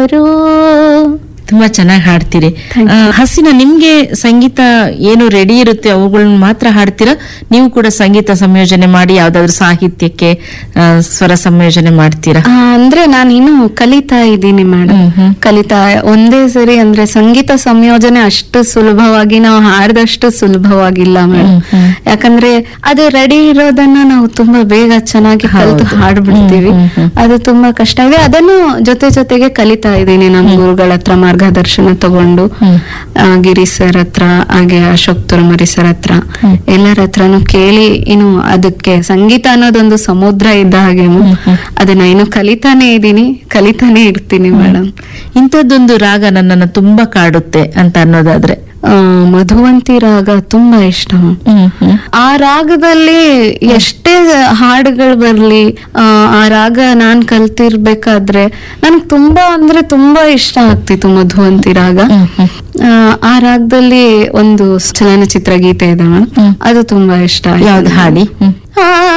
ಬರೋ ತುಂಬಾ ಚೆನ್ನಾಗಿ ಹಾಡ್ತೀರಿ Thank ಆ, ಹಸಿನ ನಿಮ್ಗೆ ಸಂಗೀತ ಏನು ರೆಡಿ ಇರುತ್ತೆ ಅವುಗಳನ್ನ ಮಾತ್ರ ಹಾಡ್ತೀರಾ ನೀವು ಕೂಡ ಸಂಗೀತ ಸಂಯೋಜನೆ ಮಾಡಿ ಯಾವ್ದಾದ್ರು ಸಾಹಿತ್ಯಕ್ಕೆ ಆ, ಸ್ವರ ಸಂಯೋಜನೆ ಮಾಡ್ತೀರಾ ಆ, ಅಂದ್ರೆ ನಾನು ಇನ್ನು ಕಲಿತಾ ಇದ್ದೀನಿ ಮೇಡಮ್ ಹ್ಮ್, ಹ್ಮ್. ಕಲಿತಾ ಒಂದೇ ಸರಿ ಅಂದ್ರೆ ಸಂಗೀತ ಸಂಯೋಜನೆ ಅಷ್ಟು ಸುಲಭವಾಗಿ ನಾವು ಹಾಡ್ದಷ್ಟು ಸುಲಭವಾಗಿಲ್ಲ ಮೇಡಮ್ ಹ್ಮ್, ಹ್ಮ್. ಯಾಕಂದ್ರೆ ಅದು ರೆಡಿ ಇರೋದನ್ನ ನಾವು ತುಂಬಾ ಬೇಗ ಚೆನ್ನಾಗಿ ಕಲಿತು ಹೌದು. ಹಾಡ್ಬಿಡ್ತೀವಿ ಹ್ಮ್, ಹ್ಮ್, ಹ್ಮ್. ಅದು ತುಂಬಾ ಕಷ್ಟ ಇದೆ ಅದನ್ನು ಜೊತೆ ಜೊತೆಗೆ ಕಲಿತಾ ಇದ್ದೀನಿ ನಮ್ಮ ಗುರುಗಳ ಹತ್ರ ಮಾರ್ಗದರ್ಶನ ತಗೊಂಡು ಹ್ಮ್. ಆ, ಗಿರಿ ಸರ್ ಹತ್ರ ಹಾಗೆ ಅಶೋಕ್ ತುರಮರಿ ಸರ್ ಹತ್ರ ಹ್ಮ್. ಎಲ್ಲರ ಹತ್ರನು ಕೇಳಿ ಇನ್ನು ಅದಕ್ಕೆ ಸಂಗೀತ ಅನ್ನೋದೊಂದು ಸಮುದ್ರ ಇದ್ದ ಹಾಗೆ ಹ್ಮ್, ಹ್ಮ್. ಅದನ್ನ ಇನ್ನು ಕಲಿತಾನೆ ಇದ್ದೀನಿ ಕಲಿತಾನೆ ಇರ್ತೀನಿ ಮೇಡಮ್ ಇಂಥದ್ದೊಂದು ರಾಗ ನನ್ನನ್ನ ತುಂಬಾ ಕಾಡುತ್ತೆ ಅಂತ ಅನ್ನೋದಾದ್ರೆ ಮಧುವಂತಿ ರಾಗ ತುಂಬಾ ಇಷ್ಟ ಹ್ಮ್ ಹ್ಮ್ ಆ ರಾಗದಲ್ಲಿ ಎಷ್ಟೇ ಹಾಡುಗಳು ಬರ್ಲಿ ಆ, ಆ ರಾಗ ನಾನ್ ಕಲ್ತಿರ್ಬೇಕಾದ್ರೆ ನನ್ಗೆ ತುಂಬಾ ಅಂದ್ರೆ ತುಂಬಾ ಇಷ್ಟ ಆಗ್ತಿತ್ತು ಮಧುವಂತಿ ರಾಗ ಹ್ಮ್, ಹ್ಮ್. ಆ, ಆ ರಾಗದಲ್ಲಿ ಒಂದು ಚಲನಚಿತ್ರ ಗೀತೆ ಇದೆ ಮ್ಯಾಮ್ ಹ್ಮ್. ಅದು ತುಂಬಾ ಇಷ್ಟ ಆಯ್ತು ಯಾವ್ದು ಹಾಡಿ ಹ್ಮ್ ಆ